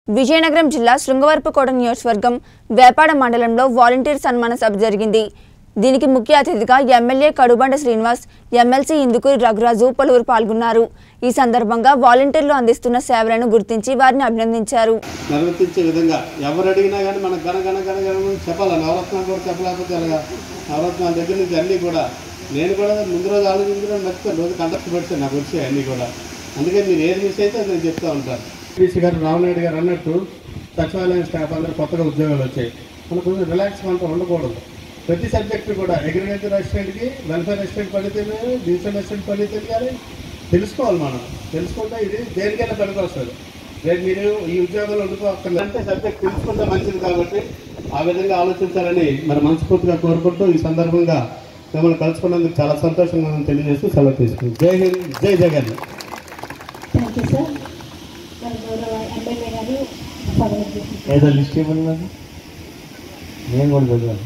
విజయనగరం జిల్లా శృంగవరపుకోట నియోజకవర్గం వేపాడ మండలంలో వాలంటీర్ సన్మాన సభ జరిగింది దీనికి ముఖ్య అతిథిగా ఎమ్మెల్యే కడుబండ శ్రీనివాస్ ఎమ్మెల్సీ ఇందుకూరి రఘురాజు పలువురు పాల్గొన్నారు ఈ సందర్భంగా వాలంటీర్లు అందిస్తున్న సేవలను గుర్తించి వారిని అభినందించారు నిర్వర్తించే విధంగా ఎవరు అడిగినా కానీ మనకు గణ గణ గణ గణ అని చెప్పాలి నవరత్నాలు కూడా చెప్పలేకపోతే ఎలాగా నవరత్నాల దగ్గర నుంచి అన్నీ కూడా నేను కూడా ముందు రోజు ఆలోచించడం మర్చిపోయి రోజు కండక్ట్ పెడతాను నాకు వచ్చాయి అన్నీ కూడా అందుకే మీరు ఏది మిస్ అయితే అది నేను చెప్తూ ఉంటాను పీసీ గారు రామనాయుడు గారు అన్నట్టు సచివాలయం స్టాఫ్ అందరూ కొత్తగా ఉద్యోగాలు వచ్చాయి మనకు కొంచెం రిలాక్స్ అంతా ఉండకూడదు ప్రతి సబ్జెక్టు కూడా అగ్రికల్చర్ అసిస్టెంట్కి వెల్ఫేర్ అసిస్టెంట్ పని తెలియాలి డిజిటల్ అసిస్టెంట్ పని తెలియాలి తెలుసుకోవాలి మనం తెలుసుకుంటే ఇది దేనికైనా పనికి వస్తుంది రేపు మీరు ఈ ఉద్యోగంలో ఉండిపోక్కర్లేదు అంటే సబ్జెక్ట్ తెలుసుకుంటే మంచిది కాబట్టి ఆ విధంగా ఆలోచించాలని మరి మనస్ఫూర్తిగా కోరుకుంటూ ఈ సందర్భంగా మిమ్మల్ని కలుసుకున్నందుకు చాలా సంతోషంగా ఉందని తెలియజేస్తూ సెలవు తీసుకుంది జై హింద్ జై జగన్ థ్యాంక్ యూ సార్ మన గౌరవ ఎమ్మెల్యే గారు స్వాగతం ఏదో లిస్ట్ ఇవ్వలేదు నేను కూడా చదివాను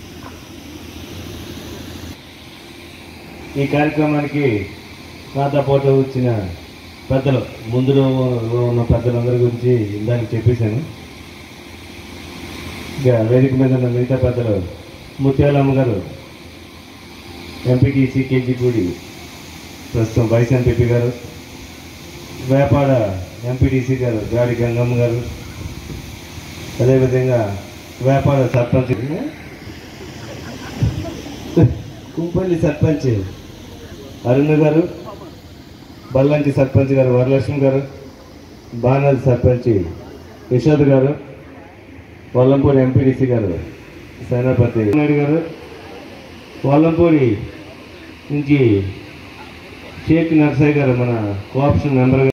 ఈ కార్యక్రమానికి నాతో పాటు వచ్చిన పెద్దలు ముందులో ఉన్న పెద్దలందరి గురించి ఇందాక చెప్పేశాను ఇక వేదిక మీద ఉన్న మిగతా పెద్దలు ముత్యాలమ్మ గారు ఎంపీటీసీ కేజీపూడి ప్రస్తుతం వైస్ ఎంపీపీ గారు వేపాడ ఎంపీటీసీ గారు గాడి గంగమ్మ గారు అదేవిధంగా వ్యాపార సర్పంచ్ కుంపల్లి సర్పంచ్ అరుణ్ గారు బల్లంకి సర్పంచ్ గారు వరలక్ష్మి గారు బాణాల సర్పంచ్ యశోద్ గారు వల్లంపూడి ఎంపీడీసీ గారు సేనాపతి నాయుడు గారు వల్లంపూడి నుంచి షేక్ నర్సయ్య గారు మన కోఆప్షన్ మెంబర్